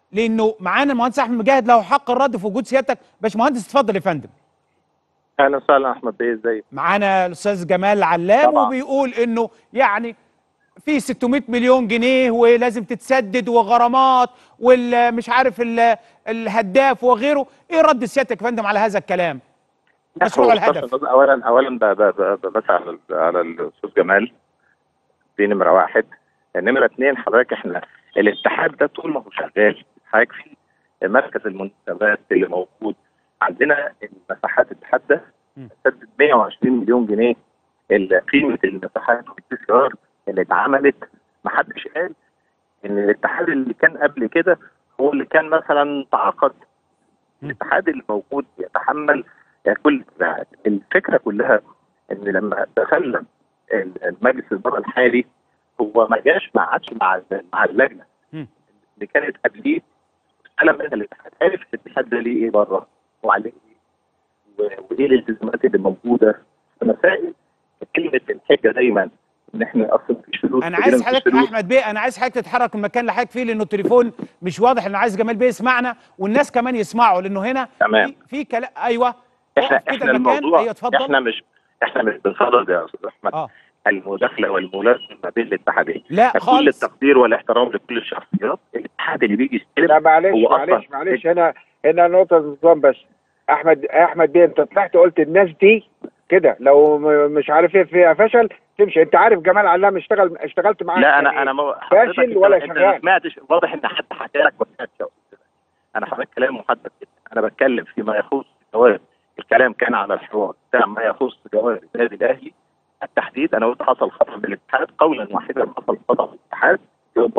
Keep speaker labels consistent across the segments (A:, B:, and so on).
A: لانه معانا المهندس احمد مجاهد له حق الرد في وجود سيادتك باشمهندس اتفضل يا فندم
B: اهلا وسهلا احمد بيه ازيك
A: معانا الاستاذ جمال علام
B: طبعا.
A: وبيقول انه يعني في 600 مليون جنيه ولازم تتسدد وغرامات والمش عارف ال- الهداف وغيره ايه رد سيادتك يا فندم على هذا الكلام مشروع
B: هو
A: الهدف
B: بص- اولا اولا ب- ب- ب- ب- بس على ال- على الاستاذ جمال دي نمره واحد نمره اثنين حضرتك احنا الاتحاد ده طول ما هو شغال حضرتك في مركز المنتخبات اللي موجود عندنا المساحات الاتحاد ده
A: م.
B: سدد 120 مليون جنيه ال- قيمه المساحات والبي سي ار اللي اتعملت ما حدش قال ان الاتحاد اللي كان قبل كده هو اللي كان مثلا تعاقد الاتحاد اللي موجود يتحمل كل التبعات الفكره كلها ان لما تسلم ال- المجلس الاداره الحالي هو ما جاش ما عادش مع ال- مع اللجنه
A: مم.
B: اللي كانت قبليه استلم منها الاتحاد عرف الاتحاد ده ليه ايه بره وعليه ايه و- وايه الالتزامات اللي موجوده مسائل كلمه الحجه دايما ان احنا اصلا مفيش فلوس
A: انا
B: كلنا
A: عايز
B: مفيش
A: حضرتك
B: فلوس.
A: احمد بيه انا عايز حضرتك تتحرك من المكان اللي حضرتك فيه لانه التليفون مش واضح انه عايز جمال بيه يسمعنا والناس كمان يسمعوا لانه هنا
B: تمام.
A: في, في كلام ايوه
B: احنا
A: اقف كده
B: احنا
A: المكان.
B: الموضوع
A: ايوه اتفضل
B: احنا مش احنا مش بنصدد يا استاذ احمد
A: اه
B: المداخله والملازمه ما بين الاتحادين
A: لا
B: كل
A: خالص
B: التقدير والاحترام لكل الشخصيات الاتحاد اللي بيجي
C: لا
B: يستلم
C: معلش
B: هو أصلاً-
C: معلش معلش هنا هنا نقطة نظام بس أحمد أحمد بيه أنت طلعت قلت الناس دي كده لو م- مش عارف ايه فيها فشل تمشي أنت عارف جمال علام اشتغل اشتغلت معاه
B: لا
C: يعني
B: انا انا ما
C: فاشل
B: حضرتك
C: ولا
B: انت- انت
C: شغال؟
B: ما سمعتش واضح ان حد حكى لك ما سمعتش يا أستاذ. انا حضرتك كلام محدد جدا انا بتكلم فيما يخص جواب الكلام كان على الحوار بتاع ما يخص جواب النادي الاهلي التحديد انا قلت حصل خطا بالاتحاد قولا واحدا حصل خطا بالاتحاد يوم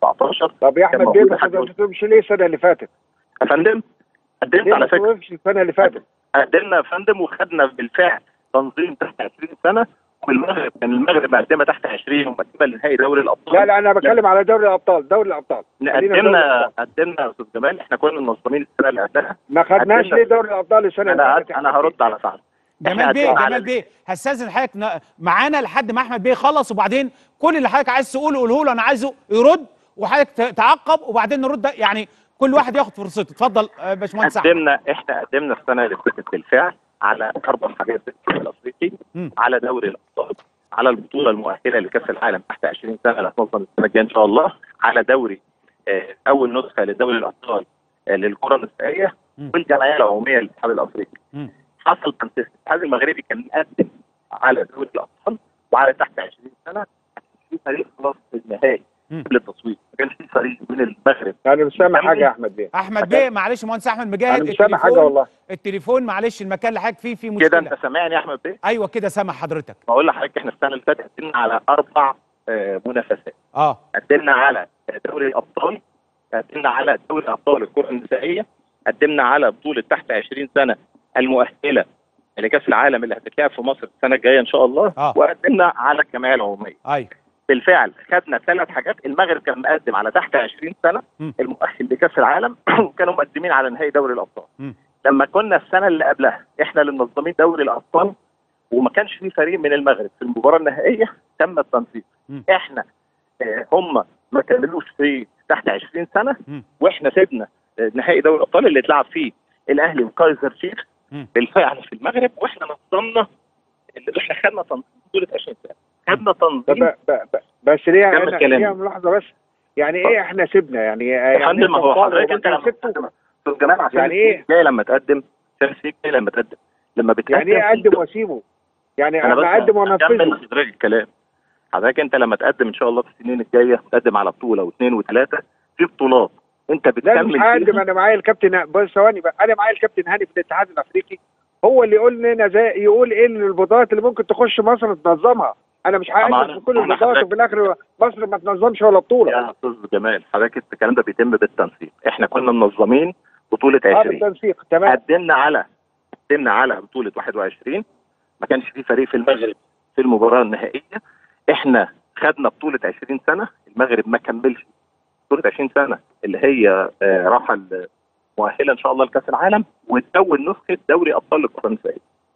B: 19
C: طب يا
B: كان
C: أحمد بيه
B: موجود
C: ما
B: لحد دلوقتي.
C: تمشي ليه السنة اللي فاتت؟
B: يا فندم قدمت
C: ليه
B: على
C: ما
B: فكره
C: توقفش السنة اللي فاتت؟
B: قدمنا يا فندم وخدنا بالفعل تنظيم تحت 20 سنه والمغرب كان المغرب مقدمه تحت 20 ومقدمه لنهائي دوري الابطال
C: لا لا أنا بتكلم على دوري الأبطال دوري الأبطال خلينا في دوري
B: قدمنا
C: الأبطال.
B: قدمنا يا استاذ جمال احنا كنا منظمين السنه اللي قبلها
C: ما خدناش
B: قدمنا-
C: ليه دوري الأبطال السنة اللي
B: انا
C: فاتت؟
B: انا هرد على سعد
A: جمال بيه جمال بيه هستاذن حضرتك ن- معانا لحد ما احمد بيه يخلص وبعدين كل اللي حضرتك عايز تقوله قوله له انا عايزه يرد وحضرتك ت- تعقب وبعدين نرد يعني كل واحد ياخد فرصته اتفضل آه، باشمهندس احمد
B: قدمنا احنا قدمنا السنه اللي فاتت بالفعل على اربع حاجات في الاتحاد الافريقي
A: مم.
B: على دوري الابطال على البطوله المؤهله لكاس العالم تحت 20 سنه اللي هتنظم السنه الجايه ان شاء الله على دوري آه، اول نسخه لدوري الابطال آه، للكره النسائيه
A: مم.
B: والجمعيه العموميه للاتحاد الافريقي
A: مم.
B: حصل تنسيق الاتحاد المغربي كان مقدم على دوري الابطال وعلى تحت 20 سنه في فريق خلاص في النهائي
A: مم.
B: قبل التصويت ما كانش في فريق من المغرب
C: أنا مش سامع
B: كمل.
C: حاجة يا أحمد بيه
A: احمد بيه معلش مهندس احمد مجاهد
C: أنا مش سامع حاجة
A: التليفون
C: والله
A: التليفون معلش المكان اللي حضرتك فيه فيه مشكله
B: كده انت سامعني يا احمد بيه
A: ايوه كده سامع حضرتك
B: بقول لحضرتك احنا السنه اللي فاتت قدمنا على اربع آه، منافسات
A: اه
B: قدمنا على دوري الابطال قدمنا على دوري ابطال الكره النسائيه قدمنا على بطوله تحت 20 سنه المؤهله لكاس العالم اللي هتتلعب في مصر السنه الجايه ان شاء الله
A: آه.
B: وقدمنا على الجمعيه العموميه
A: ايوه
B: بالفعل خدنا ثلاث حاجات المغرب كان مقدم على تحت 20 سنه
A: م.
B: المؤهل لكاس العالم وكانوا مقدمين على نهائي دوري الابطال
A: م.
B: لما كنا السنه اللي قبلها احنا اللي منظمين دوري الابطال وما كانش في فريق من المغرب في المباراه النهائيه تم التنسيق
A: م.
B: احنا آه، هم ما كملوش في تحت 20 سنه
A: م.
B: واحنا سيبنا آه، نهائي دوري الابطال اللي اتلعب فيه الاهلي وكايزر تشيف
A: م.
B: بالفعل في المغرب واحنا نظمنا اللي احنا خدنا تنظيم بطوله 20 سنه خدنا
C: طب
B: تنظيم
C: ب- ب- ب- بس ليه
B: كمل
C: أنا
B: كلامي.
C: ليها ملاحظة بس يعني إيه إحنا سيبنا يعني
B: يا
C: يعني
B: فندم ما هو
C: أنتوا
B: حضرتك
C: قالوا
B: انت
C: وما
B: لما
C: سبتوا
B: تقدم استاذ جمال عشان
C: يعني
B: السيك
C: إيه؟
B: جاي لما تقدم عشان السيك جاي لما تقدم لما بتقدم
C: يعني إيه أقدم وأسيبه؟ يعني
B: انا
C: أنا
B: بس
C: أقدم
B: اكمل
C: وأنفذه
B: لحضرتك الكلام حضرتك انت لما تقدم ان شاء الله في السنين الجايه تقدم على بطوله واثنين وثلاثه في بطولات انت
C: لازم
B: بتكمل
C: هقدم
B: فيها
C: انا معايا الكابتن بص ثواني بقى انا معايا الكابتن هاني في الاتحاد الافريقي هو اللي يقول لنا زي يقول ايه ان البطولات اللي ممكن تخش مصر تنظمها انا مش
B: طبعاً.
C: هقدم في كل
B: أنا
C: البطولات
B: حضرتك-
C: وفي الاخر مصر ما تنظمش ولا بطوله
B: يا استاذ جمال حضرتك الكلام ده بيتم بالتنسيق احنا كنا منظمين بطوله
C: اه
B: 20
C: بالتنسيق تمام
B: قدمنا على قدمنا على بطوله 21 ما كانش في فريق في المغرب في المباراه النهائيه احنا خدنا بطوله 20 سنه المغرب ما كملش بطوله 20 سنه اللي هي آه، راحه ال- مؤهله ان شاء الله لكاس العالم وتكون نسخه دوري ابطال الكره النسائيه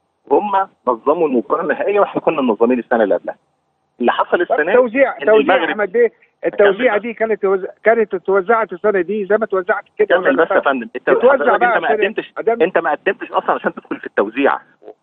B: هم نظموا المباراه النهائيه واحنا كنا منظمين السنه اللي قبلها اللي حصل
C: بس
B: السنه دي
C: توزيع
B: إن
C: توزيع
B: المغرب-
C: احمد بيه التوزيعه
B: أكمل
C: دي كانت توز- كانت اتوزعت السنه دي زي ما اتوزعت كده
B: كمل بس يا فندم انت
C: اتوزع
B: حضرتك
C: بقى
B: انت ما
C: عشان-
B: قدمتش
C: أدام-
B: انت ما قدمتش اصلا عشان تدخل في التوزيع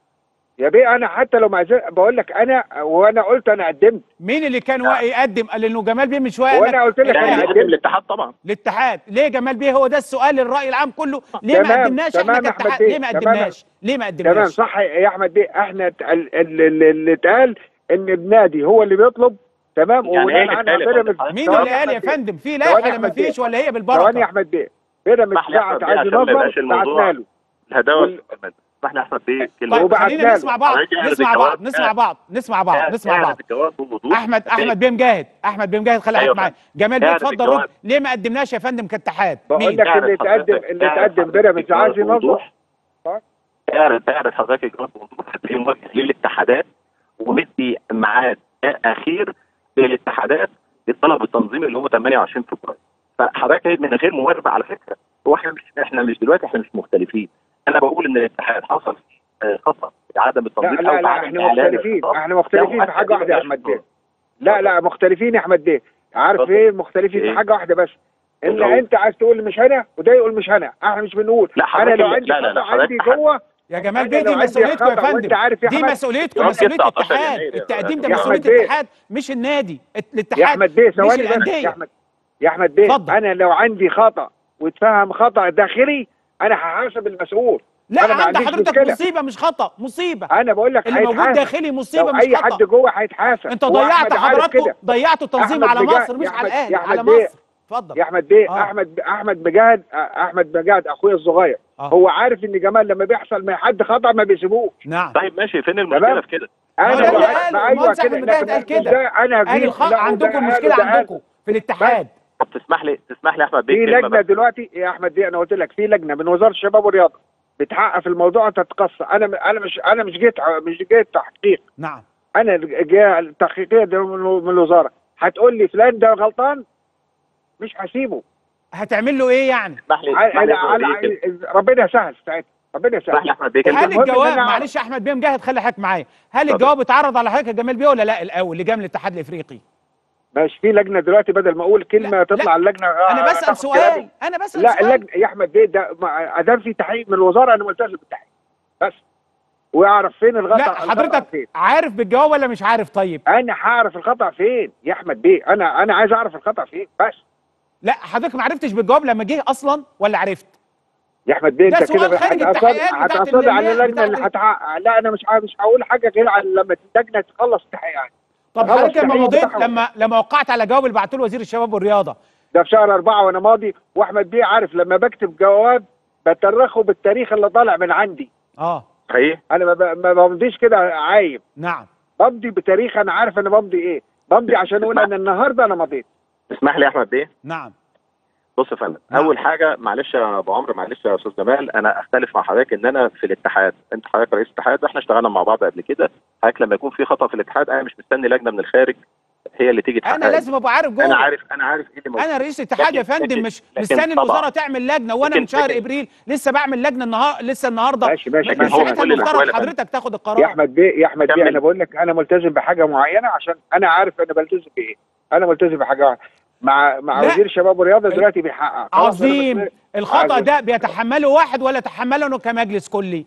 C: يا بيه انا حتى لو ما زل- بقول لك انا وانا قلت انا قدمت
A: مين اللي كان واقع يقدم قال انه جمال بيه من شويه قال
C: وانا
A: لك
C: قلت لك
B: يعني
C: انا
B: يقدم
C: قدمت
B: الاتحاد طبعا
A: الاتحاد ليه جمال بيه هو ده السؤال الراي العام كله ليه ما
C: تمام،
A: قدمناش احنا
C: تمام يا أحمد
A: كاتحاد
C: بيه،
A: ليه ما
C: تمام.
A: قدمناش ليه ما
C: تمام
A: قدمناش
C: صح يا احمد بيه احنا ت- ال- ال- ال- اللي اتقال ان النادي هو اللي بيطلب تمام
B: يعني
C: وبناء
B: ايه اللي
C: عنها
B: اتقال يا
C: بيراميدز
B: فندم؟
A: مين
C: ثواني
A: اللي قال
C: أحمد
A: يا
C: بيه.
A: فندم في
C: ثواني
A: لائحه
C: يا
A: ولا ما
C: أحمد بيه.
A: فيش ولا هي
C: ثواني يا
A: بالبركه
C: احمد بيه بيراميدز
B: اسمح لي يا أحمد
C: بعت
B: بيه
C: عايز
B: عشان ما يبقاش
C: ينظم
B: الموضوع
C: بعتنا له
B: الهداوه
C: وال-
B: اسمح لي يا احمد بيه
A: طيب
B: كلمه
C: وبعتنا
A: خلينا
C: له.
A: نسمع بعض
B: حضرتك اعرف
A: نسمع
B: الجواب.
A: بعض نسمع بعض نسمع بعض نسمع بعض
B: اعرف الجواب بوضوح
A: احمد احمد بيه مجاهد احمد بيه مجاهد خلي
B: أيوة
A: حضرتك معايا
B: فندم.
A: جمال بيه
B: اعرف
A: اتفضل
B: الجواب.
A: رد ليه ما قدمناش يا فندم كاتحاد
C: بقول
A: مين
C: لك
B: اعرف
C: اللي
B: حضرتك-
C: اتقدم اللي
B: اعرف
C: اتقدم
B: حضرتك
C: بيراميدز عايز
B: الجواب
C: ينظم
B: بوضوح.
C: صح؟
B: اعرف اعرف حضرتك الجواب بوضوح هتلاقيه موجه للاتحادات ومدي ميعاد اخير للاتحادات للطلب التنظيمي اللي هو 28 فبراير فحضرتك من غير موافقه على فكره هو احنا مش احنا مش دلوقتي احنا مش مختلفين انا بقول ان الاتحاد حصل آه، خطا في عدم
C: لا
B: التنظيم
C: لا
B: أو
C: لا
B: عدم
C: احنا
B: إعلان
C: مختلفين
B: الخطاب.
C: احنا مختلفين
B: لو
C: في حاجه واحده يا
B: أكد
C: احمد
B: بلاش
C: بيه لا لا مختلفين يا احمد بيه عارف
B: اتفضل.
C: ايه مختلفين في
B: إيه؟
C: حاجه واحده بس ان
B: اتفضل.
C: انت عايز تقول مش انا وده يقول مش انا احنا مش بنقول
B: لا،
C: انا
B: حضرتك
C: لو
B: اللي-
C: عندي
B: لا، لا، لا،
C: خطأ
B: حضرتك
C: عندي
B: حضرتك-
C: جوه
A: يا جمال
C: أنا
A: بيه دي
C: لو عندي
A: مسؤوليتكم يا
C: خطأ وأنت
A: فندم
C: عارف يا
A: دي
C: أحمد،
A: مسؤوليتكم
B: يوم
A: مسؤوليه
B: 19
A: الاتحاد
B: يناير يا
A: التقديم ده
B: يا
A: مسؤوليه
C: أحمد بيه.
A: الاتحاد مش النادي
C: يا
A: الاتحاد
C: احمد بيه
A: مش
C: ثواني بس يا
A: الانديه
C: احمد يا احمد بيه
A: اتفضل.
C: انا لو عندي خطا واتفهم خطا داخلي انا هحاسب المسؤول
A: لا
C: أنا ما
A: عند
C: عنديش
A: حضرتك
C: مشكلة.
A: مصيبه مش خطا مصيبه
C: انا بقول لك
A: اللي موجود
C: هيتحاسب.
A: داخلي مصيبه
C: لو
A: مش
C: اي حد
A: خطا
C: جوه هيتحاسب
A: انت
C: هو
A: ضيعت
C: أحمد عارف
A: حضراتكم
C: كده.
A: ضيعتوا التنظيم
C: أحمد
A: على
C: بجا-
A: مصر مش
C: يا
A: على
C: أحمد-
A: الاهلي
C: يا
A: على
C: أحمد بيه.
A: مصر اتفضل
C: يا احمد بيه
A: آه.
C: احمد احمد مجاهد احمد مجاهد اخويا الصغير
A: آه.
C: هو عارف ان جمال لما بيحصل من حد خطا ما بيسيبوش
A: نعم
B: طيب ماشي فين المشكله
C: تمام.
B: في كده؟
A: ما هو ده اللي
C: بقى-
A: قاله،
C: ما
A: ما هو
C: ايوه
A: سعد
C: كده
A: المجاهد
C: لكن
A: قال كده.
C: ده انا
A: قال
C: هجيب-
A: الخ...
C: لا، وده
A: عندكم
C: قال
A: المشكله
C: وده قال.
A: عندكم في الاتحاد
B: طب تسمح لي تسمح لي يا احمد بيه
C: في
B: كلمة
C: لجنه
B: بس.
C: دلوقتي يا احمد دي انا قلت لك في لجنه من وزاره الشباب والرياضه بتحقق في الموضوع تتقصى انا انا مش انا مش جيت مش جيت تحقيق
A: نعم
C: انا جاي التحقيقيه دي من من الوزاره هتقول لي فلان ده غلطان مش هسيبه
A: هتعمل له ايه يعني
B: اسمح لي
C: على
B: اسمح لي يا أحمد
C: على
B: بيه كلمة.
C: ربنا يسهل ساعتها ربنا
B: اسمح لي
C: يسهل
B: يا احمد بيه كلمة.
A: هل
C: المهم إن
A: الجواب
C: أنا أعرف.
A: معلش يا احمد بيه مجاهد خلي حضرتك معايا هل
B: اتفضل.
A: الجواب اتعرض على حضرتك يا جمال بيه ولا لا الاول لجان الاتحاد الافريقي
C: ماشي في لجنه دلوقتي بدل ما اقول كلمه
A: لا،
C: تطلع
A: لا.
C: اللجنه
A: انا
C: آه،
A: بسال
C: تاخد
A: سؤال
C: كلامي.
A: انا بسال
C: لا
A: سؤال
C: اللجنه يا احمد بيه ده ما دام في تحقيق من الوزاره انا ملتزم بالتحقيق بس ويعرف فين الغلط
A: لا
C: الخطأ
A: حضرتك
C: فين
A: عارف بالجواب ولا مش عارف طيب
C: انا هعرف الخطا فين يا احمد بيه انا انا عايز اعرف الخطا فين بس
A: لا حضرتك ما عرفتش بالجواب لما جه اصلا ولا عرفت
C: يا احمد بيه
A: ده
C: انت كده
A: سؤال خارج
C: هتعصب
A: التحقيقات بتاعت
C: هتعصب على
A: اللجنة-
C: اللجنه اللي
A: بتاعت-
C: هتحقق لا انا مش ع- مش هقول حاجه غير على لما اللجنه تخلص التحقيقات
A: طب
C: خلاص
A: حضرتك لما
C: التحقيق
A: مضيت
C: بتاعهم.
A: لما لما وقعت على جواب اللي بعته له وزير الشباب والرياضه
C: ده في شهر أربعة وأنا ماضي وأحمد بيه عارف لما بكتب جواب بترخه بالتاريخ اللي طالع من عندي
A: اه
B: صحيح
C: أنا ما ب- ما بمضيش كده عايب
A: نعم
C: بمضي بتاريخ أنا عارف أنا بمضي إيه بمضي عشان أقول أنا النهاردة أنا مضيت
B: اسمح لي يا احمد بيه
A: نعم
B: بص يا فندم
A: نعم.
B: اول حاجه معلش يا ابو عمرو معلش يا استاذ جمال انا اختلف مع حضرتك ان انا في الاتحاد انت حضرتك رئيس الاتحاد واحنا اشتغلنا مع بعض قبل كده حضرتك لما يكون في خطا في الاتحاد انا مش مستني لجنه من الخارج هي اللي تيجي تحقق
A: انا لازم ابقى عارف جوه
B: انا عارف انا عارف ايه اللي موجود
A: انا رئيس اتحاد يا
B: لكن-
A: فندم
B: لكن-
A: مش
B: لكن
A: مستني
B: طبعاً.
A: الوزاره تعمل لجنه وانا
B: لكن-
A: من شهر
B: لكن-
A: ابريل لسه بعمل لجنه النهار لسه النهارده
C: ماشي ماشي
A: من
C: ماشي
B: هو
A: ساعتها
B: كل الأحوال
A: المفترض
B: يا فندم.
A: حضرتك تاخد
C: يا
A: القرار
C: أحمد بيه يا أحمد بيه
B: كمل.
C: أنا بقول لك أنا ملتزم بحاجة معينة عشان أنا عارف أنا بلتزم بإيه أنا ملتزم بحاجة واحدة. مع مع
A: لا.
C: وزير الشباب والرياضة دلوقتي بيحقق خلاص أنا
A: عظيم
C: بس-
A: الخطا
C: عايز-
A: ده بيتحمله واحد ولا يتحمله كمجلس كلي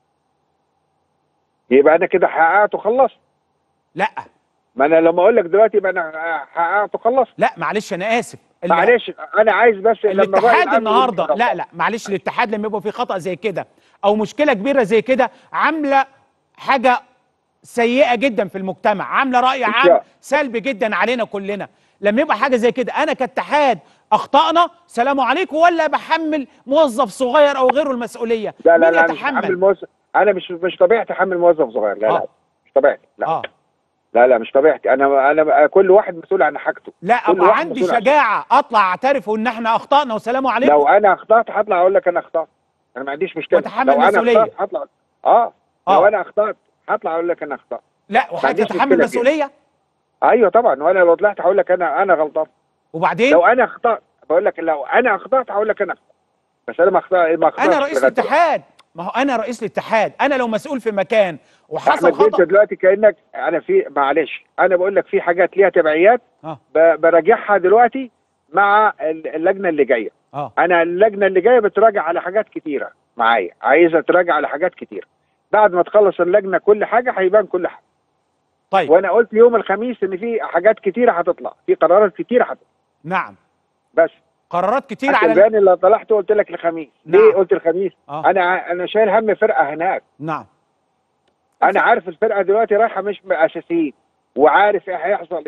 C: يبقى أنا كده حققت وخلصت
A: لا
C: ما أنا لما أقول لك دلوقتي يبقى أنا حققت وخلصت
A: لا معلش انا اسف اللي-
C: معلش انا عايز بس لما الرأي
A: الاتحاد
C: العام
A: النهارده
C: يقول
A: لا لا معلش الاتحاد لما يبقى في خطا زي كده او مشكله كبيره زي كده عامله حاجه سيئه جدا في المجتمع عامله راي عام
C: شاء.
A: سلبي جدا علينا كلنا لما يبقى حاجه زي كده انا كاتحاد اخطانا سلام عليكم ولا بحمل موظف صغير او غيره المسؤوليه
C: لا لا
A: مين
C: لا أنا مش
A: يتحمل
C: بحمل موظف انا مش مش طبيعتي احمل موظف صغير لا
A: آه.
C: لا مش طبيعتي لا
A: اه
C: لا لا مش طبيعتي انا انا كل واحد مسؤول عن حاجته
A: لا
C: كل
A: ابقى
C: واحد
A: عندي
C: مسؤول عن-
A: شجاعه اطلع اعترف ان احنا اخطانا وسلام عليكم
C: لو انا اخطات هطلع اقول لك انا اخطات انا ما عنديش مشكله
A: وأتحمل
C: لو انا
A: مسؤولية.
C: اخطات هطلع اه
A: آه.
C: لو انا اخطات هطلع اقول لك انا اخطات
A: لا وحضرتك
C: عنديش
A: تتحمل
C: مشكلة
A: مسؤوليه
C: ايوه طبعا وانا لو طلعت هقول لك انا انا غلطان
A: وبعدين
C: لو انا اخطات بقول لك لو انا اخطات هقول لك انا اخطات بس انا ما اخطات ما اخطاتش
A: انا رئيس
C: لغاية دلوقتي.
A: الاتحاد ما هو انا رئيس الاتحاد انا لو مسؤول في مكان وحصل
C: احمد بيه انت
A: خطا
C: دلوقتي كانك انا في معلش انا بقول لك في حاجات ليها تبعيات
A: اه
C: ب- براجعها دلوقتي مع ال- اللجنه اللي جايه
A: اه
C: انا اللجنه اللي جايه بتراجع على حاجات كتيره معايا عايزه تراجع على حاجات كتيره بعد ما تخلص اللجنه كل حاجه هيبان كل حاجه
A: طيب
C: وانا قلت يوم الخميس ان في حاجات كتيره هتطلع في قرارات كتيره هتطلع
A: نعم
C: بس
A: قرارات كتير
C: حتى
A: على
C: البيان اللي طلعته قلت لك الخميس
A: نعم.
C: ليه قلت الخميس
A: اه
C: انا ع- انا شايل هم فرقه هناك
A: نعم
C: انا عارف الفرقه دلوقتي رايحه مش اساسيين وعارف ايه هيحصل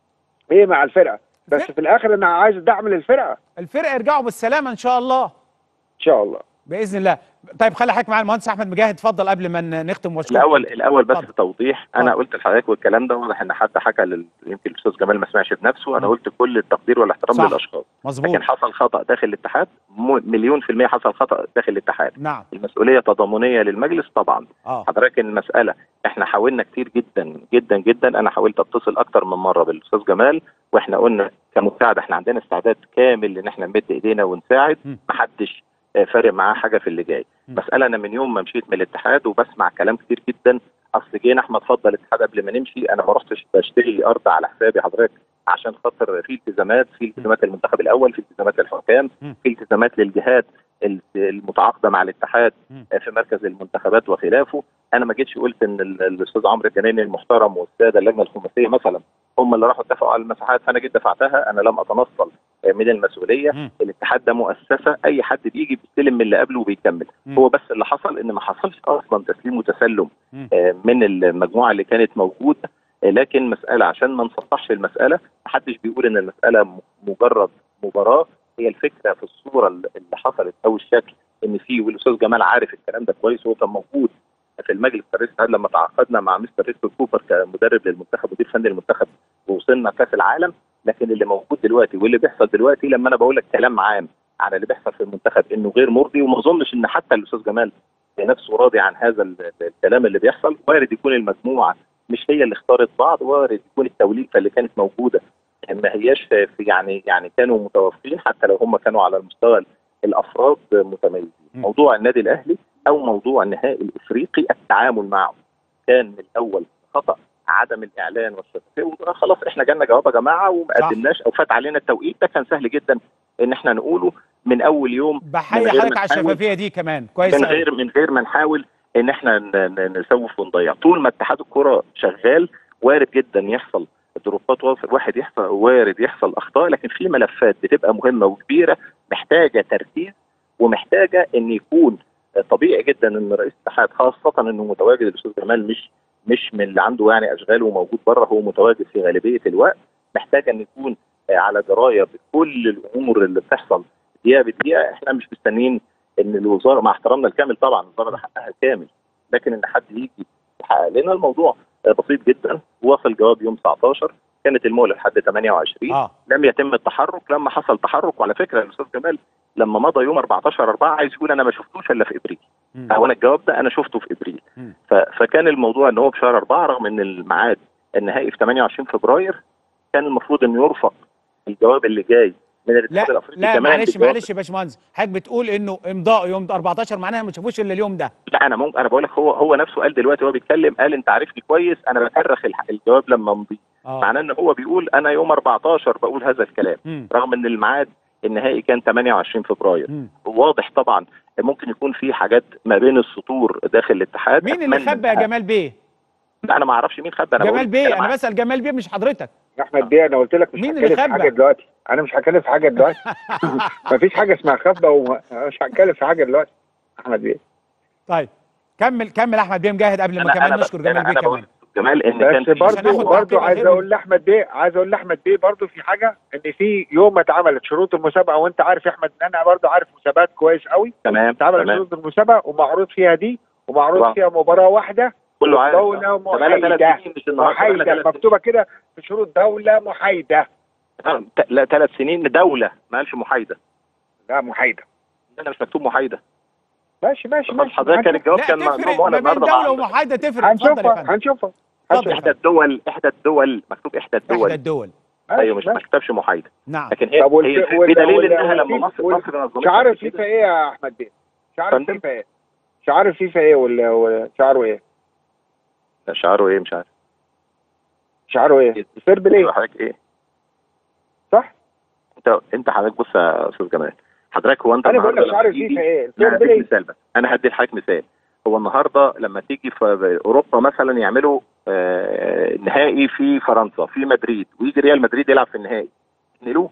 C: ايه مع الفرقه بس
A: فرق-
C: في الاخر انا عايز دعم للفرقه
A: الفرقه يرجعوا بالسلامه ان شاء الله
C: ان شاء الله
A: باذن الله طيب خلي حضرتك معايا المهندس احمد مجاهد اتفضل قبل ما ن- نختم واشكرك
B: الاول الاول بس
A: اتفضل.
B: توضيح انا
A: اتفضل.
B: قلت لحضرتك والكلام ده واضح ان حد حكى لل... يمكن الاستاذ جمال ما سمعش بنفسه انا قلت كل التقدير والاحترام
A: صح.
B: للاشخاص
A: مظبوط
B: لكن حصل خطا داخل الاتحاد م- مليون في المية حصل خطا داخل الاتحاد
A: نعم
B: المسؤوليه تضامنيه للمجلس طبعا
A: اه
B: حضرتك المساله احنا حاولنا كتير جدا جدا جدا انا حاولت اتصل اكتر من مره بالاستاذ جمال واحنا قلنا كمساعده احنا عندنا استعداد كامل ان احنا نمد ايدينا ونساعد
A: م.
B: محدش آه، فارق معاه حاجه في اللي جاي
A: م.
B: مساله انا من يوم ما مشيت من الاتحاد وبسمع كلام كتير جدا اصل جينا احمد اتفضل الاتحاد قبل ما نمشي انا ما رحتش بشتري ارض على حسابي حضرتك عشان خاطر في التزامات في التزامات للمنتخب الاول في التزامات للحكام
A: م.
B: في التزامات للجهات ال- المتعاقده مع الاتحاد
A: م.
B: آه، في مركز المنتخبات وخلافه انا ما جيتش قلت ان ال- الاستاذ عمرو الجناني المحترم والساده اللجنه الخماسيه مثلا هم اللي راحوا اتفقوا على المساحات فانا جيت دفعتها انا لم اتنصل آه، من المسؤوليه
A: مم.
B: الاتحاد ده مؤسسه اي حد بيجي بيستلم من اللي قبله وبيكمل
A: مم.
B: هو بس اللي حصل ان ما حصلش اصلا تسليم وتسلم
A: مم.
B: آه، من المجموعه اللي كانت موجوده آه، لكن مساله عشان ما نسطحش المساله محدش بيقول ان المساله م- مجرد مباراه هي الفكره في الصوره اللي اللي حصلت او الشكل ان في والاستاذ جمال عارف الكلام ده كويس وهو كان موجود في المجلس الرئيسي الاتحاد لما تعاقدنا مع مستر ريكتور كوبر كمدرب للمنتخب مدير فني للمنتخب ووصلنا كاس العالم لكن اللي موجود دلوقتي واللي بيحصل دلوقتي لما انا بقول لك كلام عام على اللي بيحصل في المنتخب انه غير مرضي وما اظنش ان حتى الاستاذ جمال نفسه راضي عن هذا ال- ال- الكلام اللي بيحصل وارد يكون المجموعه مش هي اللي اختارت بعض وارد يكون التوليفه اللي كانت موجوده ما هياش في يعني يعني كانوا متوافقين حتى لو هم كانوا على المستوى الافراد متميزين
A: م.
B: موضوع النادي الاهلي او موضوع النهائي الافريقي التعامل معه كان من الاول خطا عدم الاعلان والشفافيه خلاص احنا جالنا جواب يا جماعه وما
A: صح.
B: قدمناش او فات علينا التوقيت ده كان سهل جدا ان احنا نقوله من اول يوم من
A: بحيي
B: غير
A: حضرتك
B: ما
A: على
B: نحاول-
A: الشفافيه دي كمان كويس
B: من
A: أوي.
B: غير من غير ما نحاول ان احنا ن- ن- نسوف ونضيع طول ما اتحاد الكره شغال وارد جدا يحصل ضربات واحد يحصل وارد يحصل اخطاء لكن في ملفات بتبقى مهمه وكبيره محتاجه تركيز ومحتاجه ان يكون طبيعي جدا ان رئيس الاتحاد خاصه انه متواجد الاستاذ جمال مش مش من اللي عنده يعني اشغال وموجود بره هو متواجد في غالبيه الوقت محتاجه ان يكون آه، على درايه بكل الامور اللي بتحصل دقيقه بدقيقه احنا مش مستنيين ان الوزاره مع احترامنا الكامل طبعا الوزاره ده حقها كامل لكن ان حد يجي يحقق لنا الموضوع آه، بسيط جدا وصل جواب يوم 19 كانت المهله لحد 28
A: اه
B: لم يتم التحرك لما حصل تحرك وعلى فكره الاستاذ جمال لما مضى يوم 14 4 عايز يقول انا ما شفتوش الا في ابريل
A: مم.
B: او انا الجواب ده انا شفته في ابريل
A: مم.
B: ف- فكان الموضوع ان هو في شهر 4 رغم ان الميعاد النهائي في 28 فبراير كان المفروض انه يرفق الجواب اللي جاي من الاتحاد
A: لا
B: الافريقي
A: لا
B: كمان
A: معلش
B: بجواب-
A: معلش يا باشمهندس حضرتك بتقول انه امضاء يوم 14 معناها ما شافوش الا اليوم ده
B: لا انا ممكن انا بقول لك هو هو نفسه قال دلوقتي وهو بيتكلم قال انت عارفني كويس انا بفرخ الح- الجواب لما امضي
A: اه
B: معناه ان هو بيقول انا يوم 14 بقول هذا الكلام
A: مم.
B: رغم ان الميعاد النهائي كان 28 فبراير
A: مم.
B: واضح طبعا ممكن يكون في حاجات ما بين السطور داخل الاتحاد
A: مين اللي
B: أتمنى
A: خبى يا
B: إنها-
A: جمال بيه
B: لا انا ما اعرفش مين خبى انا
A: جمال
B: بقول
A: بيه
B: الكلام
A: انا
B: عن-
A: بسال جمال بيه مش حضرتك
C: احمد بيه انا قلت لك مش
A: مين اللي
C: هتكلم في
A: خبى؟
C: حاجه دلوقتي انا مش هتكلم في حاجه دلوقتي مفيش حاجه اسمها خبه ومش هتكلم في حاجه دلوقتي احمد بيه
A: طيب كمل كمل احمد بيه مجاهد قبل ما
B: أنا-
A: كمان
B: أنا ب-
A: نشكر جمال
B: أنا-
A: بيه
B: أنا بقول
A: كمان
B: جمال ان كان
C: بس
B: في
A: برضه-
C: برضه
A: هناخد
C: برضه
A: تعقيب
C: عايز
A: غير-
C: اقول لاحمد بيه عايز اقول لاحمد بيه برضه في حاجه ان في يوم ما اتعملت شروط المسابقه وانت عارف يا احمد ان انا برضه عارف مسابقات كويس قوي
B: تمام
C: اتعملت
B: تمام
C: شروط المسابقه ومعروض فيها دي ومعروض
B: طبعا.
C: فيها مباراه واحده
B: كله عارف
C: دولة
B: ده بقالها ثلاث
C: محايدة.
B: سنين مش النهارده بقالها
C: محايده
B: ثلاث
C: مكتوبه كده في شروط دوله محايده
B: سنين. ت- لا ثلاث سنين دوله ما قالش محايده
C: لا محايده
B: انا مش مكتوب محايده
C: ماشي ماشي
B: طب
C: ماشي
B: حضرتك كان الجواب
A: لا
B: كان
A: تفرق
B: ممول
A: ما بين
B: النهارده
A: دوله
B: مع-
A: ومحايده تفرق اتفضل يا
C: هنشوفها
A: فندم
C: هنشوفها
A: اتفضل.
B: احدى الدول احدى الدول مكتوب احدى
A: احدى
B: الدول
A: الدول
B: ايوه مش ما
C: ماشي.
B: كتبش محايده
A: نعم
B: لكن هي
C: طب والف-
B: هي
C: وال-
B: بدليل
C: وال-
B: انها
C: وال-
B: لما مصر
C: وال-
B: مصر نظمتها
C: شعار
B: قبل
C: الفيفا
B: كده.
C: ايه يا احمد بيه؟ شعار
B: فندم؟
C: الفيفا ايه؟ شعار الفيفا ايه ولا ولا شعاره ايه؟
B: شعاره ايه مش عارف
C: شعاره ايه؟ الفير بلاي
B: حضرتك ايه
C: صح؟
B: انت انت حضرتك بص يا استاذ جمال حضرتك هو انت
C: انا بقول لك
B: النهاردة
C: شعار
B: لما تيجي-
C: الفيفا ايه؟
B: لا
C: الفير
B: هديك
C: بلاي
B: مثال بس انا هدي لحضرتك مثال هو النهارده لما تيجي في اوروبا مثلا يعملوا آه، نهائي في فرنسا في مدريد ويجي ريال مدريد يلعب في النهائي ينقلوه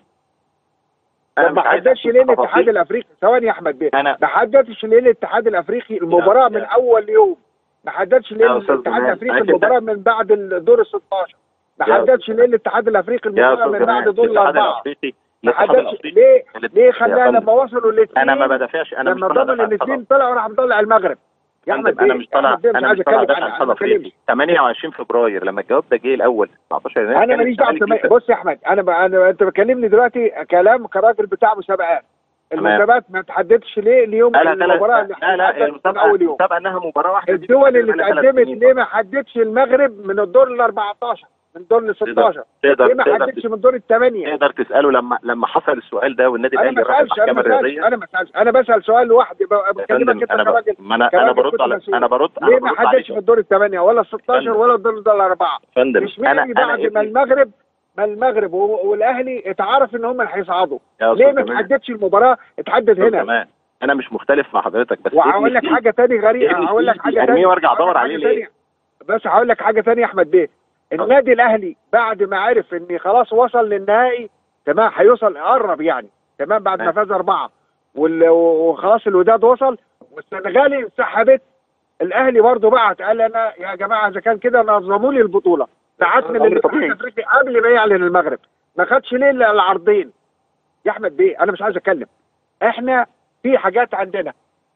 B: أنا
C: طب ما
B: مش عايز
C: حددش
B: أحكي
C: ليه
B: تفاصيل.
C: الاتحاد الافريقي ثواني يا احمد بيه
B: انا
C: ما حددش ليه الاتحاد الافريقي المباراه من
B: يا-
C: اول يوم ما حددش ليه
B: يا أستاذ
C: الاتحاد
B: جمال،
C: الافريقي
B: عايز
C: المباراه من بعد الدور ال 16 ما
B: يا
C: حددش
B: أستاذ
C: ليه الاتحاد الافريقي
B: يا
C: المباراه
B: استاذ
C: من بعد
B: جمال
C: دور
B: الاتحاد
C: الاربعه
B: الافريقي
C: ما
B: الاتحاد
C: حددش
B: الافريقي
C: ليه
B: اللي-
C: ليه
B: يا
C: خلاها
B: فندم،
C: لما وصلوا الاثنين
B: انا ما بدافعش انا مش
C: لما
B: طالع
C: ضمن
B: دافع عن
C: الاثنين
B: الاتحاد
C: طلعوا راح مطلع المغرب يا احمد
B: انا
C: بيه
B: مش طالع
C: أحمد بيه مش
B: انا
C: عايز
B: مش طالع
C: اتكلم
B: دافع عن
C: عن
B: الاتحاد
C: أنا بتكلم.
B: الافريقي 28 فبراير لما الجواب ده جه الاول 19 يناير
C: انا
B: كان
C: ماليش دعوه
B: الزمالك
C: بسما-
B: كسب.
C: بص يا احمد انا ب... انا انت بتكلمني دلوقتي كلام كراجل بتاع مسابقات
B: تمام.
C: المسابقات ما تحددش ليه اليوم
B: لا لا لا
C: المباراه
B: لا
C: اللي
B: لا, لا
C: هتتحدد من
B: المسابقه
C: اول يوم
B: المسابقه انها مباراه واحده دي
C: الدول اللي
B: بتتحدد بقالها ثلاث
C: اتقدمت
B: سنين.
C: ليه ما حددش المغرب من الدور ال 14 من الدور ال 16
B: تقدر
C: ليه ما
B: تقدر
C: حددش من دور الثمانيه
B: تقدر تساله لما لما حصل السؤال ده والنادي
C: انا
B: الاهلي
C: ما
B: راح
C: سالش انا
B: المحكمه
C: ما سالش
B: الرياضيه
C: انا ما سالش انا بسال سؤال لوحدي ب-
B: يا
C: بكلمك
B: فندم
C: انت
B: انا ب...
C: كراجل
B: ما انا انا
C: كراجل
B: برد
C: كنت
B: على
C: مسؤول.
B: انا برد انا
C: ليه ما
B: برد
C: حددش
B: عليك
C: من الدور الثمانيه ولا ال 16
B: فندم.
C: ولا الدور الاربعه
B: يا فندم
C: مش
B: انا
C: معنى بعد
B: انا
C: ما
B: ابني
C: المغرب ما المغرب و- والاهلي اتعرف ان هم اللي هيصعدوا
B: يا
C: ليه
B: أستاذ
C: ما
B: جمال،
C: تحددش المباراه اتحدد
B: أستاذ
C: هنا
B: جمال، انا مش مختلف مع حضرتك بس
C: وهقول
B: ابني
C: لك
B: فيه-
C: حاجه تاني غريبه
B: ابني
C: هقول لك
B: فيه
C: حاجه
B: ارميه
C: تاني
B: وارجع
C: هقول لك
B: ادور
C: حاجة
B: عليه ليه؟
C: تانية. بس هقول لك حاجه تانية يا احمد بيه النادي الاهلي بعد ما عرف ان خلاص وصل للنهائي تمام هيوصل قرب يعني تمام بعد ما
B: تمام.
C: فاز اربعه وال- وخلاص الوداد وصل والسنغالي انسحبت الاهلي برضه بعت قال انا يا جماعه اذا كان كده نظموا لي البطوله بعت من
B: أمر
C: الاتحاد
B: طبيعي.
C: الافريقي قبل ما يعلن المغرب ما خدش ليه إلا العرضين يا احمد بيه انا مش عايز اتكلم احنا في حاجات عندنا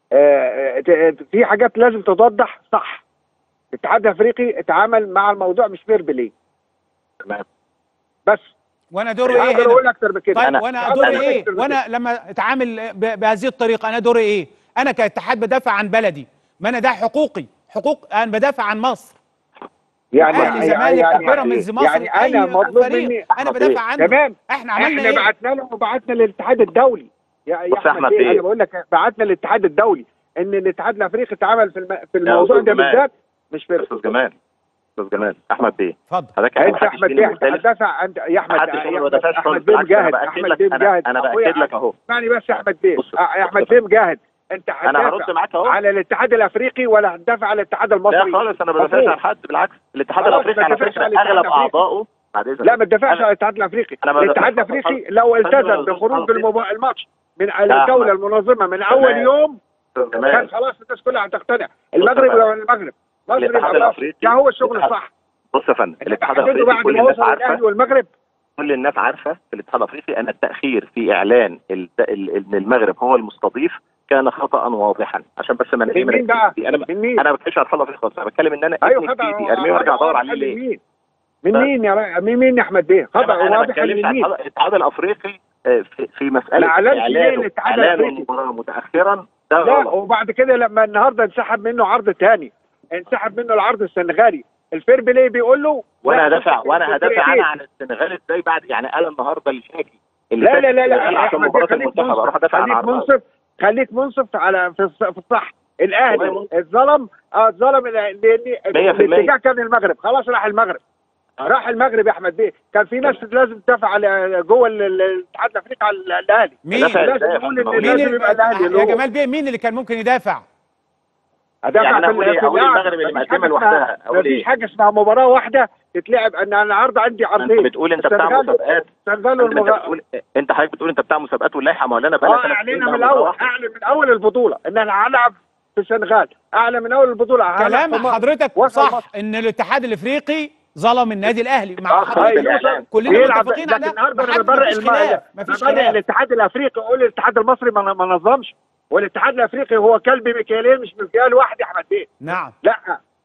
C: آه، آه، في حاجات لازم تتوضح صح الاتحاد الافريقي اتعامل مع الموضوع مش فير بلاي
B: تمام
C: بس
A: وانا دوره
C: مش
A: ايه
C: هقدر
A: هنا
C: اقول اكتر من كده
A: طيب
B: أنا-
A: وانا
C: أنا-
A: دوري
C: أنا-
A: ايه
C: أنا-
A: وانا لما اتعامل ب- بهذه الطريقه انا دوري ايه انا كاتحاد بدافع عن بلدي ما انا ده حقوقي حقوق انا بدافع عن مصر
C: يعني
A: اهلي زمالك بيراميدز مصر
C: يعني انا
A: أي
C: مطلوب
A: فريق
C: مني
A: انا بدافع عنه
C: تمام
A: احنا عملنا
C: احنا
A: ايه
C: بعتنا له وبعتنا للاتحاد الدولي يا يا
B: بص يا
C: احمد
B: أحمد
C: بيه
B: بيه.
C: انا بقول لك بعتنا للاتحاد الدولي ان الاتحاد الافريقي اتعامل في الم... في
B: يا
C: الموضوع
B: أستاذ
C: ده
B: جمال.
C: بالذات مش فير
B: استاذ جمال استاذ جمال احمد بيه
A: اتفضل
B: حضرتك
C: انت
B: محدش
C: احمد
B: فينا
C: بيه انت
B: مختلف.
C: هتدافع انت يا احمد
B: محدش
C: يا
B: فينا ما
C: احمد
B: دافعش خالص
C: احمد بيه
B: بالعكس انا
C: مجاهد
B: باكد
C: احمد
B: لك
C: بيه
B: انا
C: مجاهد
B: انا
C: أخويا
B: باكد لك اهو
C: اسمعني بس يا احمد بيه
B: بص-
C: آه، يا احمد بيه مجاهد انت
B: انا هرد
C: هتدافع
B: معاك اهو
C: على الاتحاد الافريقي ولا هتدافع على الاتحاد المصري
B: لا خالص انا ما بدافعش
C: مفهوم.
B: عن حد بالعكس الاتحاد
C: خلاص،
B: الافريقي
C: ما
B: على
C: تدافعش
B: فكره
C: عن الاتحاد
B: اغلب
C: الأفريقي.
B: اعضائه بعد اذنك
C: لا ما تدافعش
B: أنا-
C: على الاتحاد الافريقي
B: أنا ما
C: الاتحاد
B: بدافعش.
C: الافريقي لو
B: خلاص،
C: التزم
B: خلاص،
C: بخروج
B: خلاص.
C: بالمبا- الماتش من
B: لا،
C: الجوله
B: أحمد.
C: المنظمه من اول
B: تمام.
C: يوم كان
B: تمام
C: خلاص الناس كلها هتقتنع المغرب
B: تمام.
C: ولا المغرب مصر
B: الاتحاد
C: يبقى مصر
B: الأفريقي-
C: ده هو الشغل
B: الاتحاد-
C: الصح
B: بص يا فندم
C: انت
B: الاتحاد
C: تحدده
B: الافريقي
C: بعد
B: كل
C: ما
B: الناس
C: وصل الاهلي
B: عارفه
C: والمغرب
B: كل الناس عارفه في الاتحاد الافريقي ان التاخير في اعلان ال- ال- ان المغرب هو المستضيف كان خطا واضحا عشان بس ما
C: من مين
B: نركز
C: بقى؟
B: فيه. انا
C: من مين؟
B: انا ما بتكلمش على الاتحاد الافريقي خالص انا بتكلم ان انا
C: ايوه
B: ابني
C: خطا
B: في ايدي ارميه وارجع ادور عليه
C: واضح
B: ليه
C: لمين؟ من
B: ف-
C: مين يا را- من مين يا احمد بيه؟ خطا
B: انا أنا
C: واضح
B: بتكلمش على
C: لمين؟
B: الاتحاد- الاتحاد الافريقي آه، في, في مساله
C: ما أعلنش ليه
B: اعلانه
C: الاتحاد
B: اعلانه
C: الأفريقي؟
B: المباراه متاخرا ده
C: لا
B: غلط
C: وبعد كده لما النهارده انسحب منه عرض تاني انسحب منه العرض السنغالي الفير بلاي بيقول له
B: وانا
C: لا،
B: هدافع
C: أنت
B: وانا هدافع
C: الفرقتين.
B: انا عن السنغال ازاي بعد يعني قال النهارده الشاكي اللي
C: لا
B: فات
C: لا لا لا
B: السنغال
C: يا
B: عشان
C: احمد
B: مباراه
C: خليك
B: المنتخب اروح
C: منصف
B: ادافع عن
C: خليك
B: عرضها
C: منصف خليك منصف على في الص- في الصح
B: والله
C: الاهلي
B: منصف.
C: اتظلم اه اتظلم لان
B: مية في المية.
C: الاتجاه كان المغرب خلاص راح المغرب راح المغرب يا احمد بيه كان في ناس لازم تدافع على جوه ال- ال- الاتحاد الافريقي على الاهلي
A: مين
B: دافع
C: لازم
B: إزاي يا
C: نقول
B: فندم؟
C: ان
B: مين
A: مين
C: لازم
A: اللي
C: يبقى الاهلي
A: يا
C: له
A: جمال بيه مين اللي كان ممكن يدافع
C: ادافع
B: يعني أنا
C: في
B: أقول
C: ال-
B: إيه؟
C: في
B: أقول
C: القعدة.
B: المغرب اللي
C: مفيش
B: مقدمة
C: حاجة
B: لوحدها.
C: اسمها-
B: أقول
C: مفيش
B: إيه؟
C: حاجه اسمها مباراه واحده تتلعب ان انا النهارده عندي
B: انت
C: عرضين
B: بتقول انت بتاع
C: السنغال-
B: مسابقات
C: السنغال
B: انت
C: والمغ...
B: بتقول انت حضرتك بتقول انت بتاع مسابقات واللائحه مولانا بقى
C: اه اعلنها من الاول اعلن من اول البطوله ان انا هلعب في السنغال اعلن من اول البطوله هلعب
A: كلام
C: في مصر.
A: حضرتك
C: وصل
A: صح
C: مصر.
A: ان الاتحاد الافريقي ظلم النادي الاهلي مع
B: آه،
A: حضرتك
B: الإعلان.
A: كلنا
C: يلعب
A: متفقين
C: لكن
A: على ده
C: النهارده انا
A: محد-
C: ببرئ
A: مفيش
C: الم-
A: خلاف مفيش
C: ببرئ
A: خلاف
C: الاتحاد الافريقي اقول الاتحاد المصري ما ما نظمش والاتحاد الافريقي هو كلب ميكالين مش ميكال واحد يا احمد بيه
A: نعم
C: لا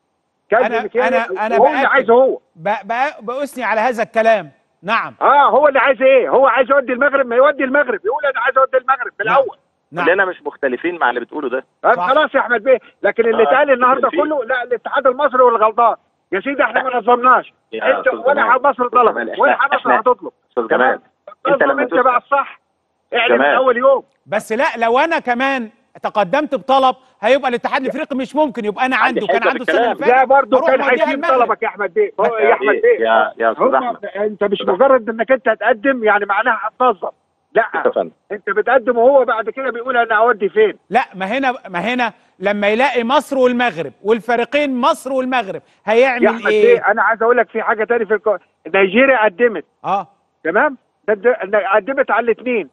C: كلب
A: أنا-
C: ميكالين
A: أنا- أنا
C: هو اللي
A: بأكد.
C: عايزه هو
A: ب- ب- بأثني على هذا الكلام نعم
C: اه هو اللي عايز ايه هو عايز يودي المغرب ما يودي المغرب يقول انا عايز اودي المغرب في
A: نعم.
C: الاول
A: نعم
B: كلنا مش مختلفين مع اللي بتقوله ده
C: طب
A: صح.
C: خلاص يا احمد بيه لكن اللي
B: آه،
C: اتقال النهارده
B: مختلفين.
C: كله لا الاتحاد المصري هو الغلطان يا سيدي احنا ما نظمناش
B: يا
C: انت
B: أستاذ
C: ولا
B: جمال.
C: مصر
B: أستاذ
C: طلب
B: جمال،
C: ولا
B: إحنا-
C: مصر
B: إحنا-
C: هتطلب
B: استاذ
C: تمام
B: جمال انت
C: نظم
B: لما
C: انت
B: تدرس-
C: بقى الصح اعلن من
B: جمال.
C: اول يوم
A: بس لا لو انا كمان تقدمت بطلب هيبقى الاتحاد الافريقي مش ممكن يبقى انا
B: عندي
A: عنده كان
B: حجة
A: عنده
B: في
A: السنه اللي
B: الكلام.
A: فاتت
C: لا برضه
A: أروح
C: كان
A: موديها
C: هيسيب
A: المغرب.
C: طلبك يا احمد بيه هو يا احمد
B: إيه؟
C: بيه
B: يا يا استاذ
C: هم
B: احمد
C: انت مش
B: أستاذ
C: مجرد انك انت تقدم يعني معناها هتنظم لا
B: يا فندم
C: انت بتقدم وهو بعد كده بيقول انا اودي فين
A: لا ما هنا ما هنا لما يلاقي مصر والمغرب والفريقين مصر والمغرب
C: يا
A: هيعمل
C: احمد
A: ايه
C: بيه انا عايز اقول لك في حاجه تاني في الكو... نيجيريا قدمت
A: اه
C: تمام ده- ده- قدمت على الاثنين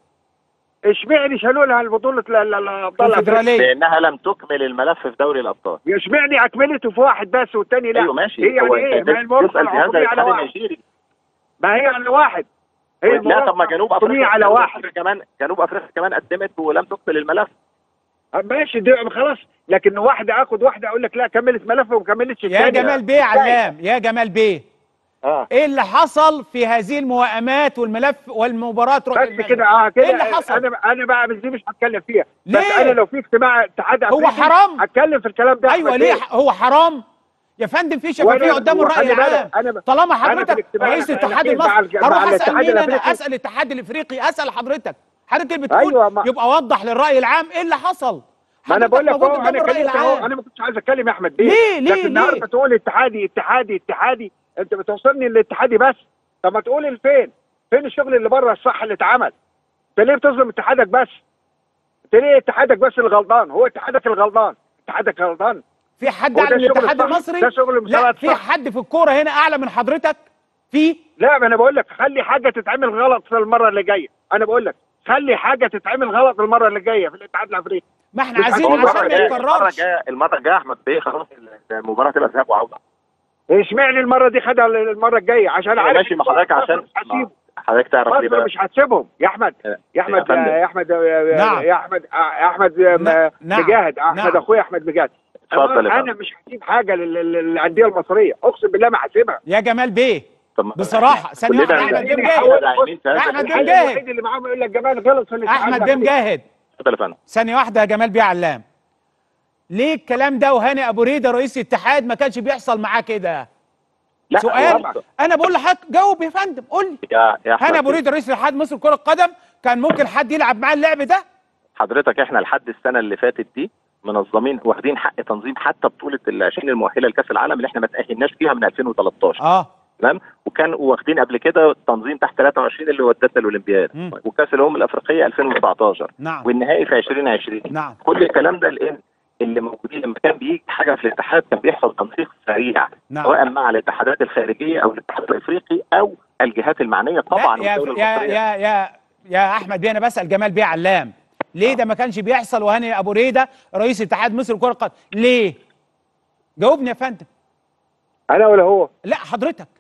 C: اشمعني شالوا لها البطوله ل- ل- لابطال افريقيا
A: كونفدراليه
B: لانها لم تكمل الملف في دوري الابطال
C: اشمعني اكملت في واحد بس والتاني لا
B: ايوه ماشي
C: هي يعني
B: هو
C: ايه
B: انت
C: ما هي المرافقه
B: تسال في هذا
C: العقوبيه على
B: الاتحاد
C: واحد
B: النيجيري
C: ما هي على واحد هي
B: لا طب ما جنوب
C: العقوبية
B: افريقيا
C: على
B: جنوب
C: واحد
B: أفريقيا كمان جنوب افريقيا كمان قدمت ولم تكمل الملف
C: ماشي دي خلاص لكن واحده اخد واحده اقول لك لا كملت ملف وما كملتش
A: يا
C: الثانيه
A: جمال بيه علام يا جمال بيه
B: اه
A: ايه اللي حصل في هذه الموائمات والملف والمباراه تروح
C: بس
A: المغرب؟
C: كده اه كده
A: ايه اللي حصل؟
C: انا انا بقى بس دي مش هتكلم فيها بس
A: ليه؟
C: انا لو في اجتماع اتحاد
A: هو
C: أفريقي
A: حرام؟
C: هتكلم في الكلام ده
A: ايوه
C: أحمد
A: ليه
C: بيه.
A: هو حرام يا فندم في شفافيه
C: وأنا-
A: قدام الراي
C: وخلي بالك،
A: العام
C: أنا ب-
A: طالما
C: أنا في
A: حضرتك
C: الاجتماع
A: رئيس
C: أنا
A: الاتحاد
C: أكيد مع
A: المصري
C: الج- مع
A: هروح اسال
C: الاتحاد
A: مين انا
C: الأفريقي.
A: اسال الاتحاد الافريقي اسال حضرتك حضرتك اللي بتقول
C: أيوة، ما-
A: يبقى وضح للراي العام ايه اللي حصل
C: ما انا
A: حضرتك
C: بقول لك
A: موجود
C: اهو
A: قدام
C: انا
A: الراي
C: كلمت اهو
A: العام
C: انا ما كنتش عايز اتكلم يا احمد بيه
A: ليه؟ ليه؟
C: لكن النهارده
A: ليه؟
C: تقول اتحادي اتحادي اتحادي انت بتوصلني للاتحادي بس طب ما تقول الفين فين الشغل اللي بره الصح اللي اتعمل انت ليه بتظلم اتحادك بس انت ليه اتحادك بس اللي غلطان هو اتحادك الغلطان اتحادك غلطان
A: في حد
C: هو
A: اعلى
C: ده
A: من
C: الشغل
A: الاتحاد
C: الصح؟
A: المصري
C: ده شغل
A: لا
C: المسابقات
A: في
C: صح.
A: حد في الكوره هنا اعلى من حضرتك في
C: لا ما انا بقول لك خلي حاجه تتعمل غلط في المره اللي جايه انا بقول لك خلي حاجه تتعمل غلط المره اللي جايه في الاتحاد الافريقي
A: ما احنا
C: هو
A: عايزين
B: هو المره
A: عشان ما
B: الجايه المره
A: يتكررش
B: الجايه المره الجايه احمد بيه خلاص المباراه تبقى ذهاب وعوده
C: اشمعنى المره دي خدها المره الجايه عشان
B: أيوة
C: عارف
B: ماشي ما حضرتك
C: مصر
B: عشان
C: مش هتسيبه
B: حضرتك تعرف ليه
C: مصر
B: بقى
C: مش هتسيبهم يا احمد يا احمد
B: فندم.
C: يا احمد يا
A: نعم.
C: يا احمد يا احمد
A: نعم. نعم.
C: مجاهد احمد
A: نعم.
C: اخويا احمد مجاهد
B: اتفضل يا
C: انا
B: فندم.
C: مش هسيب حاجه لل- لل- للانديه المصريه اقسم بالله ما هسيبها
A: يا جمال بيه
B: طب ما-
A: بصراحه ثانيه
B: كلنا
A: واحده احمد بيه
B: كلنا
A: مجاهد
B: داعمين في هذا
A: أحمد
B: الاتحاد.
A: بيه مجاهد.
C: الوحيد اللي معاهم يقول لك جمال غلط في الاتحاد
A: احمد بيه
C: الأفريقي.
A: مجاهد
B: اتفضل يا فندم
A: ثانيه واحده يا جمال بيه علام ليه الكلام ده وهاني ابو ريده رئيس الاتحاد ما كانش بيحصل معاه كده
B: لا
A: سؤال
B: هو-
A: انا بقول لحضرتك جاوب يا فندم قول لي
B: يا يا أحمد
A: هاني ابو
B: بيه.
A: ريده رئيس الاتحاد مصر لكره القدم كان ممكن حد يلعب معاه اللعب ده
B: حضرتك احنا لحد السنه اللي فاتت دي منظمين واخدين حق تنظيم حتى بطوله ال 20 المؤهله لكاس العالم اللي احنا ما تاهلناش فيها من 2013
A: اه
B: تمام وكان واخدين قبل كده تنظيم تحت 23 اللي ودتنا الاولمبياد
A: مم.
B: وكاس الامم الافريقيه 2019
A: نعم
B: والنهائي في 2020
A: نعم
B: كل الكلام ده لان اللي موجودين لما كان بيجي حاجه في الاتحاد كان بيحصل تنسيق سريع
A: نعم
B: سواء مع الاتحادات الخارجيه او الاتحاد الافريقي او الجهات المعنيه طبعا
A: لا يا
B: والدولة
A: يا
B: المصرية.
A: يا يا يا احمد بيه انا بسال جمال بيه علام ليه ده ما كانش بيحصل وهاني ابو ريده رئيس اتحاد مصر لكره القدم ليه جاوبني يا فندم
C: انا ولا هو
A: لا حضرتك